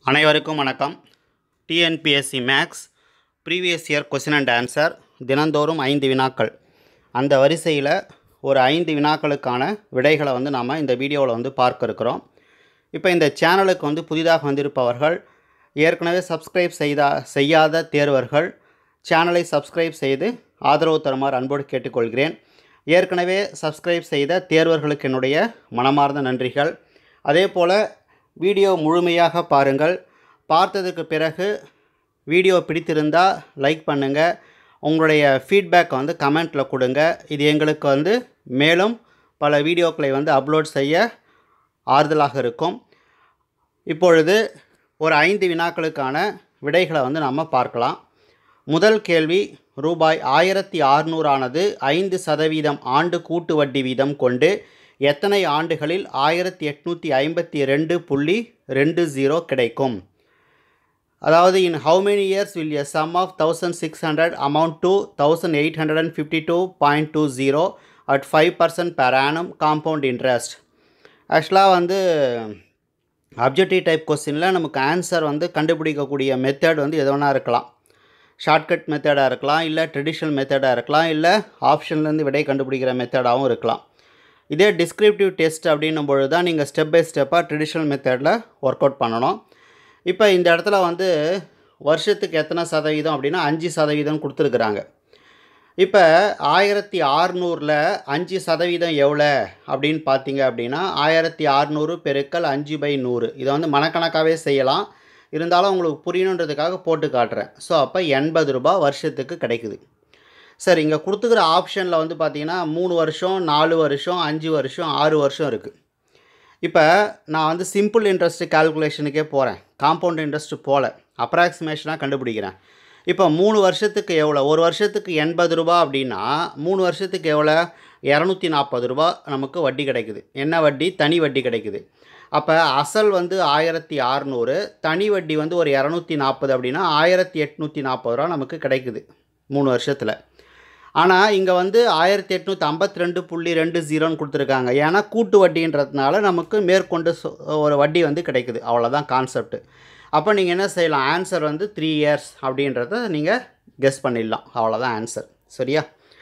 அனைவருக்கும் வணக்கம் TNPSC maths previous year question and answer தினந்தோறும் ஐந்து வினாக்கள் அந்த வரிசையில் ஒரு ஐந்து வினாக்களுக்கான விடைகளை வந்து நாம் இந்த வீடியோவில் வந்து பார்க்க இருக்கிறோம் இப்போ இந்த சேனலுக்கு வந்து புதிதாக வந்திருப்பவர்கள் ஏற்கனவே சப்ஸ்கிரைப் செய்தா செய்யாத தேர்வர்கள் சேனலை சப்ஸ்கிரைப் செய்து ஆதரவு தருமாறு அன்போடு கேட்டுக்கொள்கிறேன் ஏற்கனவே சப்ஸ்கிரைப் செய்த தேர்வர்களுக்கு என்னுடைய மனமார்ந்த நன்றிகள் அதே போல் வீடியோ முழுமையாக பாருங்கள் பார்த்ததுக்கு பிறகு வீடியோ பிடித்திருந்தால் லைக் பண்ணுங்கள் உங்களுடைய ஃபீட்பேக்கை வந்து கமெண்ட்டில் கொடுங்க இது எங்களுக்கு வந்து மேலும் பல வீடியோக்களை வந்து அப்லோட் செய்ய ஆறுதலாக இருக்கும் இப்பொழுது ஒரு ஐந்து வினாக்களுக்கான விடைகளை வந்து நம்ம பார்க்கலாம் முதல் கேள்வி ரூபாய் ஆயிரத்தி ஆறுநூறானது ஐந்து சதவீதம் ஆண்டு கூட்டு வட்டி வீதம் கொண்டு எத்தனை ஆண்டுகளில் ஆயிரத்தி எட்நூற்றி ஐம்பத்தி ரெண்டு புள்ளி ரெண்டு ஜீரோ கிடைக்கும் அதாவது in how many years will a sum of thousand six hundred amount to thousand eight hundred and fifty two point two zero at five percent per annum compound interest ஆக்சுவலாக வந்து அப்ஜெக்டிவ் டைப் கொஸ்டினில் நமக்கு answer வந்து கண்டுபிடிக்கக்கூடிய method வந்து எது வேணா இருக்கலாம் ஷார்ட்கட் மெத்தடாக இருக்கலாம் இல்லை ட்ரெடிஷ்னல் மெத்தடாக இருக்கலாம் இல்லை ஆப்ஷன்லேருந்து விடை கண்டுபிடிக்கிற மெத்தடாகவும் இருக்கலாம் இதே டிஸ்கிரிப்டிவ் டெஸ்ட் அப்படின்னும் பொழுது தான் நீங்கள் ஸ்டெப் பை ஸ்டெப்பாக ட்ரெடிஷ்னல் மெத்தடில் ஒர்க் அவுட் பண்ணணும் இப்போ இந்த இடத்துல வந்து வருஷத்துக்கு எத்தனை சதவீதம் அப்படின்னா அஞ்சு சதவீதம் கொடுத்துருக்குறாங்க இப்போ ஆயிரத்தி ஆறுநூறில் அஞ்சு சதவீதம் எவ்வளோ அப்படின்னு பார்த்தீங்க அப்படின்னா ஆயிரத்தி ஆறுநூறு பெருக்கல் அஞ்சு பை நூறு இதை வந்து மனக்கணக்காகவே செய்யலாம் இருந்தாலும் உங்களுக்கு புரியணுன்றதுக்காக போட்டு காட்டுறேன் ஸோ அப்போ எண்பது ரூபாய் வருஷத்துக்கு கிடைக்குது சரி இங்கே கொடுத்துக்கிற ஆப்ஷனில் வந்து பார்த்தீங்கன்னா மூணு வருஷம் நாலு வருஷம் அஞ்சு வருஷம் ஆறு வருஷம் இருக்குது இப்போ நான் வந்து சிம்பிள் இன்ட்ரெஸ்ட் கால்குலேஷனுக்கே போகிறேன் காம்பவுண்ட் இன்ட்ரெஸ்ட் போகல அப்ராக்சிமேஷனாக கண்டுபிடிக்கிறேன் இப்போ மூணு வருஷத்துக்கு எவ்வளோ ஒரு வருஷத்துக்கு எண்பது ரூபா அப்படின்னா மூணு வருஷத்துக்கு எவ்வளோ இரநூத்தி நாற்பது ரூபா நமக்கு வட்டி கிடைக்குது என்ன வட்டி தனி வட்டி கிடைக்குது அப்போ அசல் வந்து ஆயிரத்தி அறநூறு தனி வட்டி வந்து ஒரு இரநூத்தி நாற்பது அப்படின்னா ஆயிரத்தி எட்நூற்றி நாற்பது ரூபா நமக்கு கிடைக்குது மூணு வருஷத்தில் ஆனால் இங்கே வந்து ஆயிரத்தி எட்நூற்றி ஐம்பத்தி ரெண்டு புள்ளி ரெண்டு ஜீரோன்னு கொடுத்துருக்காங்க ஏன்னா கூட்டு வட்டின்றதுனால நமக்கு மேற்கொண்டு சொ- ஒரு வட்டி வந்து கிடைக்குது அவ்வளோதான் கான்செப்ட் அப்போ நீங்கள் என்ன செய்யலாம் ஆன்சர் வந்து த்ரீ இயர்ஸ் அப்படின்றத நீங்கள் கெஸ் பண்ணிடலாம் அவ்வளோதான் ஆன்சர் சரியா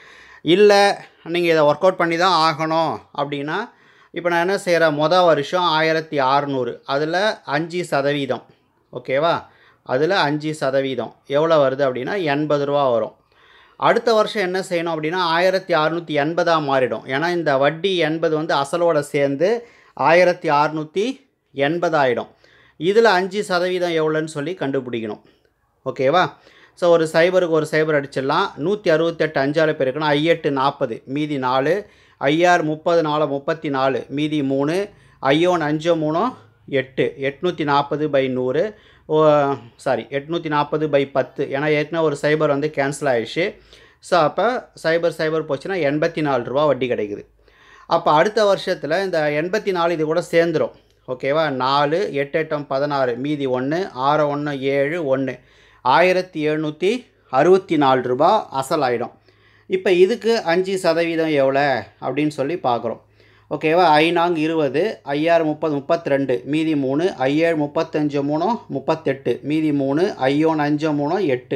இல்லை நீங்கள் இதை ஒர்க் அவுட் பண்ணி தான் ஆகணும் அப்படின்னா இப்போ நான் என்ன செய்கிறேன் மொதல் வருஷம் ஆயிரத்தி அறநூறு அதில் அஞ்சு சதவீதம் ஓகேவா அதில் அஞ்சு சதவீதம் எவ்வளோ வருது அப்படின்னா எண்பது ரூபா வரும் அடுத்த வருஷம் என்ன செய்யணும் அப்படின்னா ஆயிரத்தி அறநூற்றி எண்பதாக மாறிடும் ஏன்னா இந்த வட்டி எண்பது வந்து அசலோட சேர்ந்து ஆயிரத்தி அறநூற்றி எண்பதாயிடும் இதில் அஞ்சு சதவீதம் எவ்வளோன்னு சொல்லி கண்டுபிடிக்கணும் ஓகேவா ஸோ ஒரு சைபருக்கு ஒரு சைபர் அடிச்சிடலாம் நூற்றி அறுபத்தெட்டு அஞ்சால் பெருக்கணும் ஐஎட்டு நாற்பது மீதி நாலு ஐஆர் முப்பது நாலு முப்பத்தி நாலு மீதி மூணு ஐயோன் அஞ்சு மூணு எட்டு எட்நூற்றி நாற்பது பை நூறு ஓ சாரி எட்நூற்றி நாற்பது பை பத்து ஏன்னா ஏற்கனவே ஒரு சைபர் வந்து கேன்சல் ஆயிடுச்சு ஸோ அப்போ சைபர் சைபர் போச்சுன்னா எண்பத்தி நாலு ரூபா வட்டி கிடைக்குது அப்போ அடுத்த வருஷத்தில் இந்த எண்பத்தி நாலு இது கூட சேர்ந்துரும் ஓகேவா நாலு எட்டு எட்டம் பதினாறு மீதி ஒன்று ஆறு ஒன்று ஏழு ஒன்று ஆயிரத்தி எழுநூற்றி அறுபத்தி நாலு ரூபா அசல் ஆகிடும் இப்போ இதுக்கு அஞ்சு சதவீதம் எவ்வளோ அப்படின்னு சொல்லி பார்க்குறோம் ஓகேவா ஐநாங் இருபது ஐயாறு முப்பது முப்பத்தி ரெண்டு மீதி மூணு ஐஏழு முப்பத்தஞ்சு மூணு முப்பத்தெட்டு மீதி மூணு ஐயோன் அஞ்சு மூணு எட்டு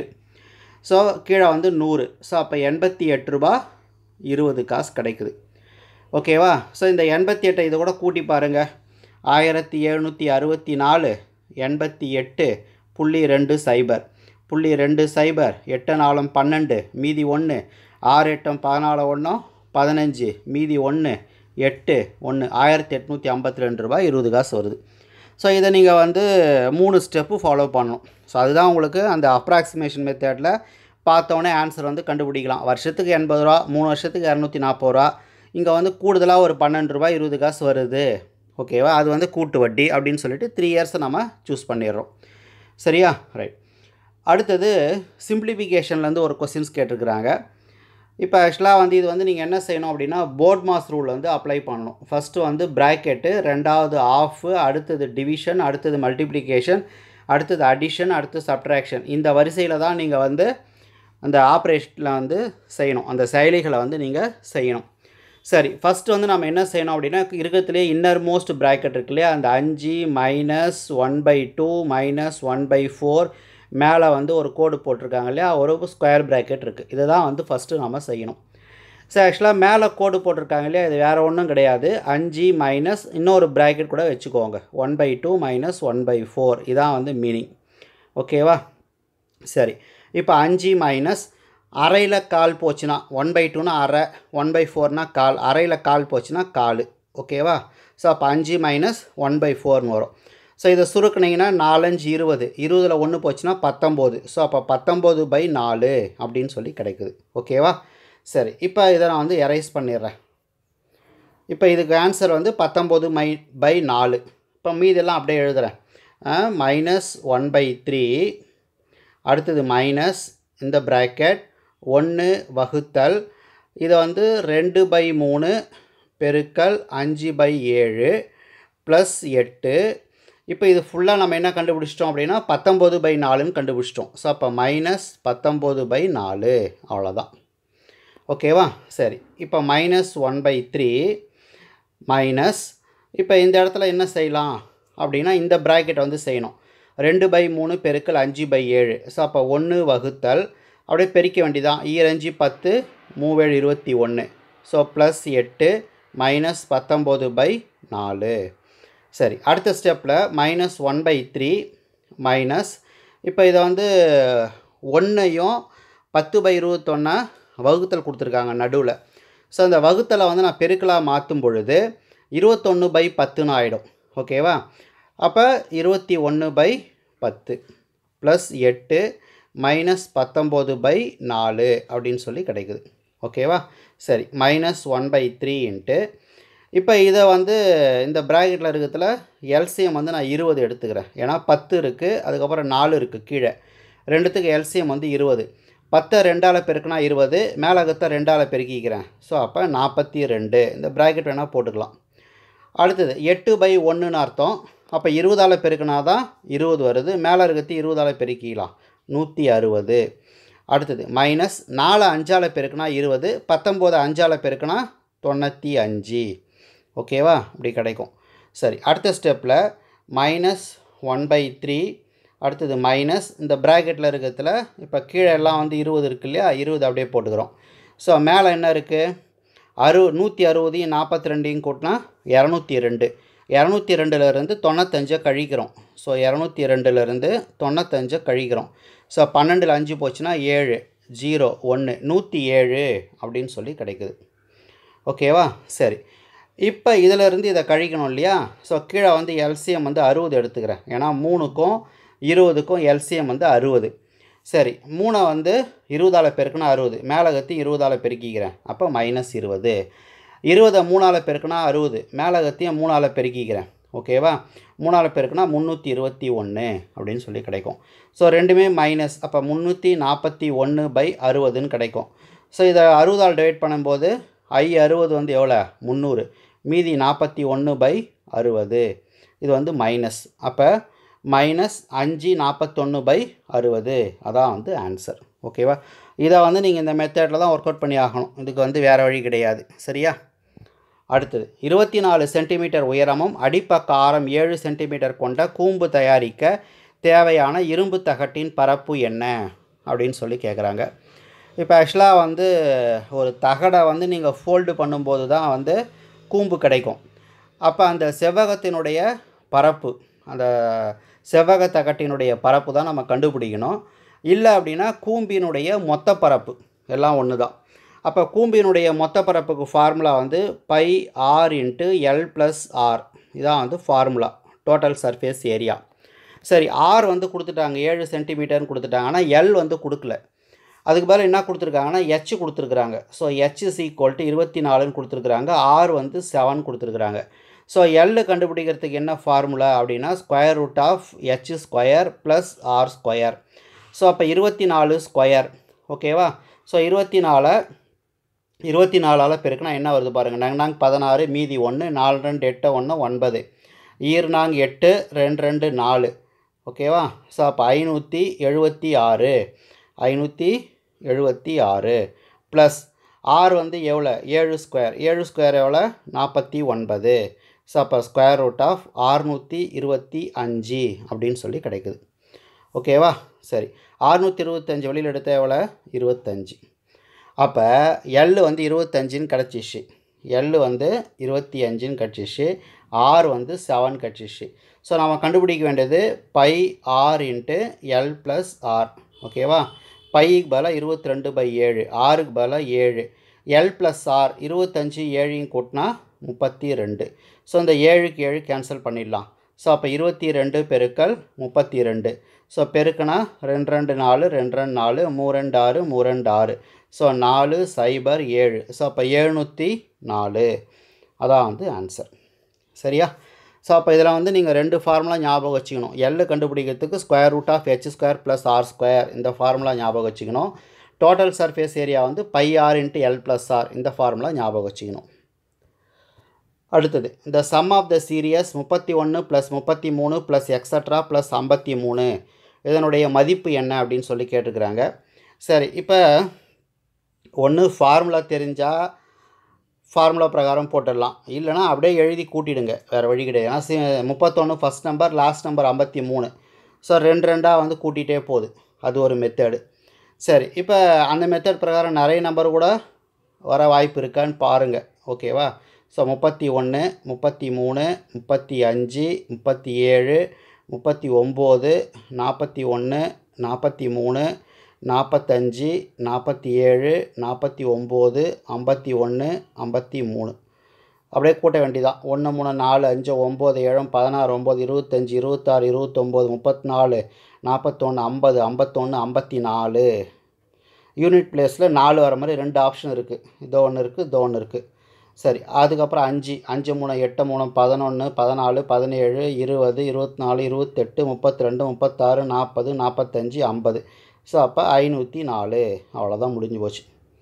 ஸோ கீழே வந்து நூறு ஸோ அப்போ எண்பத்தி எட்டு ரூபா இருபது காசு கிடைக்குது ஓகேவா ஸோ இந்த எண்பத்தி எட்டை இதை கூட கூட்டி பாருங்கள் ஆயிரத்தி எழுநூற்றி அறுபத்தி நாலு எண்பத்தி எட்டு புள்ளி ரெண்டு சைபர் புள்ளி ரெண்டு சைபர் எட்டு நாலும் பன்னெண்டு மீதி ஒன்று ஆறு எட்டும் பதினாலு ஒன்றும் பதினஞ்சு மீதி ஒன்று எட்டு ஒன்று ஆயிரத்தி எட்நூற்றி ஐம்பத்தி ரெண்டு ரூபாய் இருபது காசு வருது ஸோ இதை நீங்கள் வந்து மூணு ஸ்டெப்பு ஃபாலோ பண்ணணும் ஸோ அதுதான் உங்களுக்கு அந்த அப்ராக்சிமேஷன் மெத்தடில் பார்த்தோன்னே ஆன்சர் வந்து கண்டுபிடிக்கலாம் வருஷத்துக்கு எண்பது ரூபா மூணு வருஷத்துக்கு இரநூத்தி நாற்பது ரூபா இங்கே வந்து கூடுதலாக ஒரு பன்னெண்டு ரூபாய் இருபது காசு வருது ஓகேவா அது வந்து கூட்டு வட்டி அப்படின்னு சொல்லிட்டு த்ரீ இயர்ஸை நம்ம சூஸ் பண்ணிடுறோம் சரியா ரைட் அடுத்தது சிம்பிளிஃபிகேஷன்லேருந்து ஒரு கொஸ்டின்ஸ் கேட்டிருக்கிறாங்க இப்போ ஆக்சுவலாக வந்து இது வந்து நீங்கள் என்ன செய்யணும் அப்படின்னா போர்ட் மாஸ் ரூல் வந்து அப்ளை பண்ணணும் ஃபஸ்ட்டு வந்து ப்ராக்கெட்டு ரெண்டாவது ஆஃபு அடுத்தது டிவிஷன் அடுத்தது மல்டிப்ளிகேஷன் அடுத்தது அடிஷன் அடுத்து சப்ட்ராக்ஷன் இந்த வரிசையில் தான் நீங்கள் வந்து அந்த ஆப்ரேஷனில் வந்து செய்யணும் அந்த செயலிகளை வந்து நீங்கள் செய்யணும் சரி ஃபஸ்ட்டு வந்து நம்ம என்ன செய்யணும் அப்படின்னா இருக்கிறதுலே இன்னர் மோஸ்ட் ப்ராக்கெட் இருக்கு இல்லையா அந்த அஞ்சு minus one by two minus one by four மேலே வந்து ஒரு கோடு போட்டிருக்காங்க இல்லையா ஒரு ஸ்கொயர் ப்ராக்கெட் இருக்குது இதை தான் வந்து ஃபஸ்ட்டு நம்ம செய்யணும் ஸோ ஆக்சுவலாக மேலே கோடு போட்டிருக்காங்க இல்லையா இது வேறு ஒன்றும் கிடையாது அஞ்சு மைனஸ் இன்னொரு ப்ராக்கெட் கூட வச்சுக்கோங்க one by two minus one by four இதான் வந்து மீனிங் ஓகேவா சரி இப்போ அஞ்சு மைனஸ் அரையில் கால் போச்சுன்னா ஒன் பை டூனா அரை ஒன் பை ஃபோர்னா கால் அரையில் கால் போச்சுன்னா கால் ஓகேவா ஸோ அப்போ அஞ்சு மைனஸ் ஒன் பை ஃபோர்னு வரும் ஸோ இதை சுருக்குனீங்கன்னா நாலஞ்சு இருபது இருபதில் ஒன்று போச்சுன்னா பத்தொம்போது ஸோ அப்போ பத்தொம்போது பை நாலு அப்படின்னு சொல்லி கிடைக்குது ஓகேவா சரி இப்போ இதை நான் வந்து எரைஸ் பண்ணிடுறேன் இப்போ இதுக்கு ஆன்சர் வந்து பத்தொம்போது மை பை நாலு இப்போ மீதெல்லாம் அப்படியே எழுதுகிறேன் மைனஸ் ஒன் பை த்ரீ அடுத்தது மைனஸ் இந்த ப்ராக்கெட் ஒன்று வகுத்தல் இதை வந்து ரெண்டு பை மூணு பெருக்கல் அஞ்சு பை ஏழு ப்ளஸ் எட்டு இப்போ இது ஃபுல்லாக நம்ம என்ன கண்டுபிடிச்சிட்டோம் அப்படின்னா பத்தொம்போது பை நாலுன்னு கண்டுபிடிச்சிட்டோம் ஸோ அப்போ மைனஸ் பத்தொம்போது பை நாலு அவ்வளோதான் ஓகேவா சரி இப்போ minus one by three minus இப்போ இந்த இடத்துல என்ன செய்யலாம் அப்படின்னா இந்த ப்ராக்கெட் வந்து செய்யணும் ரெண்டு பை மூணு பெருக்கல் அஞ்சு பை ஏழு ஸோ அப்போ ஒன்று வகுத்தல் அப்படியே பெருக்க வேண்டியதான் ஈரஞ்சு பத்து மூவேழு இருபத்தி ஒன்று ஸோ ப்ளஸ் எட்டு மைனஸ் பத்தொம்போது பை நாலு சரி அடுத்த ஸ்டெப்பில் minus one by three minus இப்போ இதை வந்து ஒன்றையும் பத்து பை இருபத்தொன்னா வகுத்தல் கொடுத்துருக்காங்க நடுவில் ஸோ அந்த வகுத்தலை வந்து நான் பெருக்கலாக மாற்றும் பொழுது இருபத்தொன்று பை பத்துன்னு ஆகிடும் ஓகேவா அப்போ இருபத்தி ஒன்று பை பத்து ப்ளஸ் எட்டு மைனஸ் பத்தொம்போது பை நாலு அப்படின்னு சொல்லி கிடைக்குது ஓகேவா சரி minus one by three into இப்போ இதை வந்து இந்த ப்ராக்கெட்டில் இருக்கிறதுல எல்சிஎம் வந்து நான் இருபது எடுத்துக்கிறேன் ஏன்னா பத்து இருக்குது அதுக்கப்புறம் நாலு இருக்குது கீழே ரெண்டுத்துக்கு எல்சிஎம் வந்து இருபது பத்தை ரெண்டால் பெருக்குனா இருபது மேலகத்தை ரெண்டால் பெருக்கிக்கிறேன் ஸோ அப்போ நாற்பத்தி ரெண்டு இந்த ப்ராக்கெட் வேணால் போட்டுக்கலாம் அடுத்தது எட்டு பை ஒன்றுன்னு அர்த்தம் அப்போ இருபதால் பெருக்கினா தான் இருபது வருது மேலே இருக்கிறது இருபதால் பெருக்கிக்கலாம் நூற்றி அறுபது அடுத்தது மைனஸ் நாலு அஞ்சால் பெருக்குனா இருபது பத்தொம்போது அஞ்சால் பெருக்குனா தொண்ணூற்றி அஞ்சு ஓகேவா இப்படி கிடைக்கும் சரி அடுத்த ஸ்டெப்பில் மைனஸ் ஒன் பை த்ரீ அடுத்தது மைனஸ் இந்த ப்ராக்கெட்டில் இருக்கிறதுல இப்போ கீழே எல்லாம் வந்து இருபது இருக்கு இல்லையா இருபது அப்படியே போட்டுக்கிறோம் ஸோ மேலே என்ன இருக்குது அறு நூற்றி அறுபதையும் நாற்பத்தி ரெண்டையும் கூட்டினா இரநூத்தி ரெண்டு இரநூத்தி ரெண்டுலேருந்து தொண்ணூத்தஞ்சை கழிக்கிறோம் ஸோ இரநூத்தி ரெண்டுலேருந்து தொண்ணூத்தஞ்சை கழிக்கிறோம் ஸோ பன்னெண்டில் அஞ்சு போச்சுன்னா ஏழு ஜீரோ ஒன்று நூற்றி ஏழு அப்படின்னு சொல்லி கிடைக்குது ஓகேவா சரி இப்போ இதிலேருந்து இதை கழிக்கணும் இல்லையா ஸோ கீழே வந்து எல்சிஎம் வந்து அறுபது எடுத்துக்கிறேன் ஏன்னா மூணுக்கும் இருபதுக்கும் எல்சிஎம் வந்து அறுபது சரி மூணை வந்து இருபதால் பெருக்குனா அறுபது மேலே கத்தி இருபதால் பெருக்கிக்கிறேன் அப்போ மைனஸ் இருபது இருபதை மூணால் பெருக்குனா அறுபது மேலே கத்தியும் மூணால் பெருக்கிக்கிறேன் ஓகேவா மூணால் பெருக்குனா முந்நூற்றி இருபத்தி ஒன்று அப்படின்னு சொல்லி கிடைக்கும் ஸோ ரெண்டுமே மைனஸ் அப்போ முந்நூற்றி நாற்பத்தி ஒன்று பை அறுபதுன்னு கிடைக்கும் ஸோ இதை அறுபதால் டிவைட் பண்ணும்போது ஐ அறுபது வந்து எவ்வளோ முந்நூறு மீதி நாற்பத்தி ஒன்று பை அறுபது இது வந்து மைனஸ் அப்போ மைனஸ் அஞ்சு நாற்பத்தொன்று பை அறுபது அதான் வந்து ஆன்சர் ஓகேவா இதை வந்து நீங்கள் இந்த மெத்தடில் தான் ஒர்க் அவுட் பண்ணி ஆகணும் இதுக்கு வந்து வேறு வழி கிடையாது சரியா அடுத்தது இருபத்தி நாலு சென்டிமீட்டர் உயரமும் அடிப்பக்க ஆரம் ஏழு சென்டிமீட்டர் கொண்ட கூம்பு தயாரிக்க தேவையான இரும்பு தகட்டின் பரப்பு என்ன அப்படின்னு சொல்லி கேட்குறாங்க இப்போ ஆக்சுவலாக வந்து ஒரு தகடை வந்து நீங்கள் ஃபோல்டு பண்ணும்போது தான் வந்து கூம்பு கிடைக்கும் அப்போ அந்த செவ்வகத்தினுடைய பரப்பு அந்த செவ்வக தகட்டினுடைய பரப்பு தான் நம்ம கண்டுபிடிக்கணும் இல்லை அப்படின்னா கூம்பினுடைய மொத்த பரப்பு எல்லாம் ஒன்று தான் அப்போ கூம்பினுடைய மொத்த பரப்புக்கு ஃபார்முலா வந்து pi r into l plus r இதான் வந்து ஃபார்முலா டோட்டல் சர்ஃபேஸ் ஏரியா சரி ஆர் வந்து கொடுத்துட்டாங்க ஏழு சென்டிமீட்டர்னு கொடுத்துட்டாங்க ஆனால் எல் வந்து கொடுக்கல அதுக்கு பதில் என்ன கொடுத்துருக்காங்கன்னா எச் கொடுத்துருக்குறாங்க so H is equal to இருபத்தி நாலுன்னு கொடுத்துருக்குறாங்க ஆர் வந்து செவன் கொடுத்துருக்குறாங்க ஸோ எல் கண்டுபிடிக்கிறதுக்கு என்ன ஃபார்முலா அப்படின்னா square root of H square plus r square so அப்போ இருபத்தி நாலு ஸ்கொயர் ஓகேவா ஸோ இருபத்தி நாலை இருபத்தி நாலால் பெருக்குனா என்ன வருது பாருங்கள் நாங்கள் நாங்கள் பதினாறு மீதி ஒன்று நாலு ரெண்டு எட்டு ஒன்று ஒன்பது ஈர் நாங்கள் எட்டு ரெண்டு ரெண்டு நாலு ஓகேவா ஸோ அப்போ ஐநூற்றி எழுபத்தி ஆறு ஐநூற்றி எழுபத்தி ஆறு ப்ளஸ் ஆர் வந்து எவ்வளோ ஏழு ஸ்கொயர் ஏழு ஸ்கொயர் எவ்வளோ நாற்பத்தி ஒன்பது ஸோ அப்போ ஸ்கொயர் ரூட் ஆஃப் ஆறுநூற்றி இருபத்தி அஞ்சு அப்படின்னு சொல்லி கிடைக்குது ஓகேவா சரி ஆறுநூற்றி இருபத்தஞ்சி வெளியில் எடுத்த எவ்வளோ இருபத்தஞ்சி அப்போ எல் வந்து இருபத்தஞ்சின்னு கிடச்சிச்சு எல் வந்து இருபத்தி அஞ்சுன்னு கிடச்சிச்சு ஆர் வந்து செவன் கிடச்சிச்சு ஸோ நம்ம கண்டுபிடிக்க வேண்டியது pi r into l plus r ஓகேவா பைக்கு பதிலாக இருபத்தி ரெண்டு பை ஏழு ஆறுக்கு பதிலாக ஏழு எல் ப்ளஸ் ஆர் இருபத்தஞ்சி ஏழையும் கூட்டினா முப்பத்தி ரெண்டு ஸோ இந்த ஏழுக்கு ஏழு கேன்சல் பண்ணிடலாம் ஸோ அப்போ இருபத்தி ரெண்டு பெருக்கல் முப்பத்தி ரெண்டு ஸோ பெருக்குனா ரெண்டு ரெண்டு நாலு ரெண்டு ரெண்டு நாலு மூ ரெண்டு ஆறு மூ ரெண்டு ஆறு ஸோ நாலு சைபர் ஏழு ஸோ அப்போ எழுநூற்றி நாலு அதான் வந்து ஆன்சர் சரியா ஸோ அப்போ இதில் வந்து நீங்கள் ரெண்டு ஃபார்முலா ஞாபகம் வச்சுக்கணும் எல் கண்டுபிடிக்கிறதுக்கு square root of H square plus r square இந்த ஃபார்முலா ஞாபகம் வச்சுக்கணும் டோட்டல் சர்ஃபேஸ் ஏரியா வந்து pi r into l plus r இந்த ஃபார்முலா ஞாபகம் வச்சுக்கணும் அடுத்தது இந்த சம் ஆஃப் த சீரியஸ் முப்பத்தி ஒன்று ப்ளஸ் முப்பத்தி மூணு ப்ளஸ் எக்ஸட்ரா ப்ளஸ் ஐம்பத்தி மூணு இதனுடைய மதிப்பு என்ன அப்படின்னு சொல்லி கேட்டுக்கிறாங்க சரி இப்போ ஒன்று ஃபார்முலா தெரிஞ்சால் ஃபார்முலா பிரகாரம் போட்டுடலாம் இல்லைனா அப்படியே எழுதி கூட்டிடுங்க வேறு வழி கிடையாது ஏன்னா சி முப்பத்தொன்று ஃபஸ்ட் நம்பர் லாஸ்ட் நம்பர் ஐம்பத்தி மூணு ஸோ ரெண்டு ரெண்டாக வந்து கூட்டிகிட்டே போகுது அது ஒரு மெத்தடு சரி இப்போ அந்த மெத்தட் பிரகாரம் நிறைய நம்பர் கூட வர வாய்ப்பு இருக்கான்னு பாருங்கள் ஓகேவா ஸோ முப்பத்தி ஒன்று முப்பத்தி மூணு முப்பத்தி அஞ்சு முப்பத்தி ஏழு முப்பத்தி ஒம்பது நாற்பத்தி ஒன்று நாற்பத்தி மூணு நாற்பத்தஞ்சு நாற்பத்தி ஏழு நாற்பத்தி ஒம்பது ஐம்பத்தி ஒன்று ஐம்பத்தி மூணு அப்படியே கூட்ட வேண்டியதான் ஒன்று மூணு நாலு அஞ்சு ஒம்பது ஏழு பதினாறு ஒம்பது இருபத்தஞ்சி இருபத்தாறு இருபத்தொம்போது முப்பத்தி நாலு நாற்பத்தொன்று ஐம்பது ஐம்பத்தொன்று ஐம்பத்தி நாலு யூனிட் பிளேஸில் நாலு வர மாதிரி ரெண்டு ஆப்ஷன் இருக்குது இதோ ஒன்று இருக்குது இதோ ஒன்று இருக்குது சரி அதுக்கப்புறம் அஞ்சு அஞ்சு மூணு எட்டு மூணு பதினொன்று பதினாலு பதினேழு இருபது இருபத்தி நாலு இருபத்தெட்டு முப்பத்தி ரெண்டு முப்பத்தாறு நாற்பது நாற்பத்தஞ்சு ஐம்பது ஸோ அப்போ ஐநூற்றி நாலு அவ்வளோதான் முடிஞ்சு போச்சு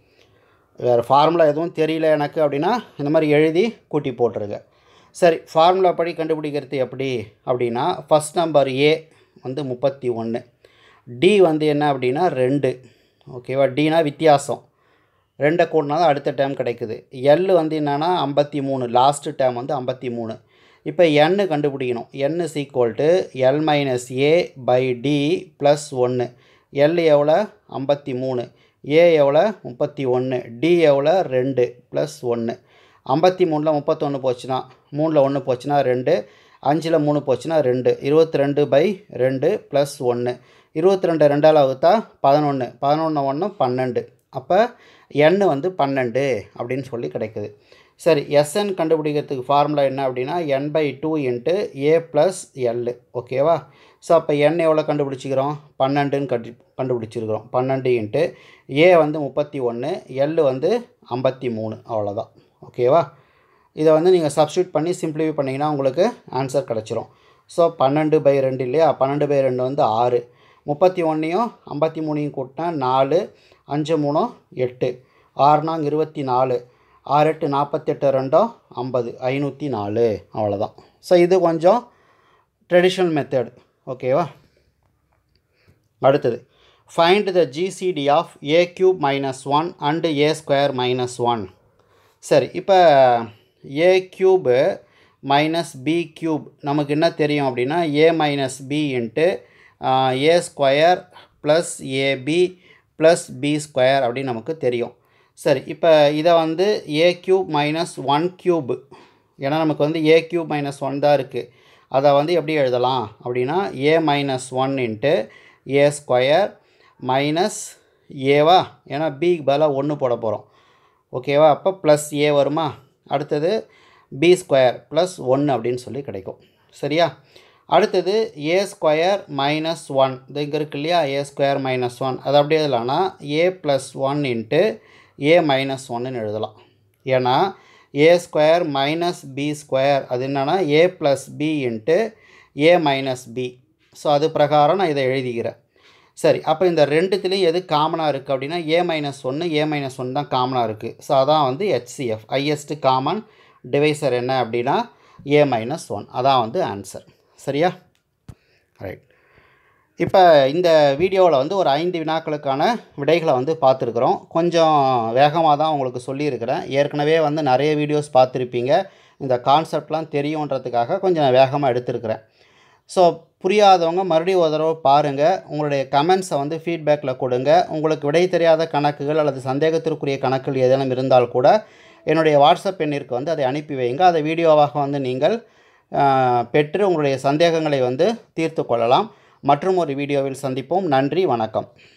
வேறு ஃபார்முலா எதுவும் தெரியல எனக்கு அப்படின்னா இந்த மாதிரி எழுதி கூட்டி போட்டுருங்க சரி ஃபார்முலா படி கண்டுபிடிக்கிறது எப்படி அப்படின்னா ஃபஸ்ட் நம்பர் ஏ வந்து முப்பத்தி ஒன்று டி வந்து என்ன அப்படின்னா ரெண்டு ஓகேவா டினா வித்தியாசம் ரெண்டை கூட்டினா தான் அடுத்த டைம் கிடைக்குது எல் வந்து என்னென்னா ஐம்பத்தி மூணு லாஸ்ட்டு டைம் வந்து ஐம்பத்தி மூணு இப்போ என்னு கண்டுபிடிக்கணும் n is equal to l minus a by d plus ஒன்று எல் எவ்வளோ ஐம்பத்தி மூணு ஏ எவ்வளோ முப்பத்தி ஒன்று டி எவ்வளோ ரெண்டு ப்ளஸ் ஒன்று ஐம்பத்தி மூணில் முப்பத்தொன்று போச்சுன்னா மூணில் ஒன்று போச்சுன்னா ரெண்டு அஞ்சில் மூணு போச்சுன்னா ரெண்டு இருபத்தி ரெண்டு பை ரெண்டு ப்ளஸ் ஒன்று இருபத்தி ரெண்டு ரெண்டால் வகுத்தா பதினொன்று பதினொன்று ஒன்று பன்னெண்டு அப்போ எண் வந்து பன்னெண்டு அப்படின்னு சொல்லி கிடைக்குது சரி எஸ்என் கண்டுபிடிக்கிறதுக்கு ஃபார்முலா என்ன அப்படின்னா n by two into a plus l ஓகேவா ஸோ அப்போ என் எவ்வளோ கண்டுபிடிச்சிக்கிறோம் பன்னெண்டுன்னு கண்டு கண்டுபிடிச்சிருக்கிறோம் பன்னெண்டு இன்ட்டு ஏ வந்து முப்பத்தி ஒன்று எல் வந்து ஐம்பத்தி மூணு அவ்வளோதான் ஓகேவா இதை வந்து நீங்கள் சப்ஸ்டியூட் பண்ணி சிம்பிளிஃபை பண்ணிங்கன்னா உங்களுக்கு ஆன்சர் கிடச்சிரும் ஸோ பன்னெண்டு பை ரெண்டு இல்லையா பன்னெண்டு பை ரெண்டு வந்து ஆறு முப்பத்தி ஒன்றையும் ஐம்பத்தி மூணையும் கூட்டினா நாலு அஞ்சு மூணும் எட்டு ஆறுனாங்க இருபத்தி நாலு ஆறு எட்டு நாற்பத்தெட்டு ரெண்டோ ஐம்பது ஐநூற்றி நாலு அவ்வளோதான் ஸோ இது கொஞ்சம் ட்ரெடிஷ்னல் மெத்தட் ஓகேவா அடுத்தது find the GCD of a cube minus one and a square minus one சரி இப்போ a cube minus b cube நமக்கு என்ன தெரியும் அப்படின்னா a minus b into a square plus ab plus b square அப்படின்னு நமக்கு தெரியும் சரி இப்போ இதை வந்து a cube minus one cube ஏன்னா நமக்கு வந்து ஏ க்யூப் மைனஸ் ஒன் தான் இருக்குது அதை வந்து எப்படி எழுதலாம் அப்படின்னா a minus one into a square minus ஏவா ஏன்னா பிக்கு பதிலாக ஒன்று போட போகிறோம் ஓகேவா அப்போ ப்ளஸ் ஏ வருமா அடுத்தது பி ஸ்கொயர் ப்ளஸ் ஒன்று அப்படின்னு சொல்லி கிடைக்கும் சரியா அடுத்தது ஏ ஸ்கொயர் மைனஸ் ஒன் இது இங்கே இருக்கு இல்லையா ஏ ஸ்கொயர் மைனஸ் ஒன் அது அப்படியே எழுதலாம்னா a plus one into a minus ஒன்னு எழுதலாம் ஏன்னா a square minus b square அது என்னென்னா a plus b into a minus b so அது பிரகாரம் நான் இதை எழுதிக்கிறேன் சரி அப்போ இந்த ரெண்டுத்துலேயும் எது காமனாக இருக்குது அப்படின்னா ஏ மைனஸ் ஒன்று ஏ மைனஸ் ஒன் தான் காமனாக இருக்குது ஸோ அதான் வந்து ஹெச்சிஎஃப் ஹையஸ்ட்டு காமன் டிவைசர் என்ன அப்படின்னா ஏ மைனஸ் ஒன் அதான் வந்து ஆன்சர் சரியா ரைட் இப்போ இந்த வீடியோவில் வந்து ஒரு ஐந்து வினாக்களுக்கான விடைகளை வந்து பார்த்துருக்குறோம் கொஞ்சம் வேகமாக தான் உங்களுக்கு சொல்லியிருக்கிறேன் ஏற்கனவே வந்து நிறைய வீடியோஸ் பார்த்துருப்பீங்க இந்த கான்செப்ட்லாம் தெரியுன்றதுக்காக கொஞ்சம் வேகமாக எடுத்திருக்கிறேன் ஸோ புரியாதவங்க மறுபடியும் ஒரு தடவை பாருங்கள் உங்களுடைய கமெண்ட்ஸை வந்து ஃபீட்பேக்கில் கொடுங்க உங்களுக்கு விடை தெரியாத கணக்குகள் அல்லது சந்தேகத்திற்குரிய கணக்குகள் ஏதேனும் இருந்தால் கூட என்னுடைய வாட்ஸ்அப் எண்ணிற்கு வந்து அதை அனுப்பி வைங்க அதை வீடியோவாக வந்து நீங்கள் ஆஹ், பெற்று உங்களுடைய சந்தேகங்களை வந்து தீர்த்து கொள்ளலாம் மற்றும் ஒரு வீடியோவில் சந்திப்போம் நன்றி வணக்கம்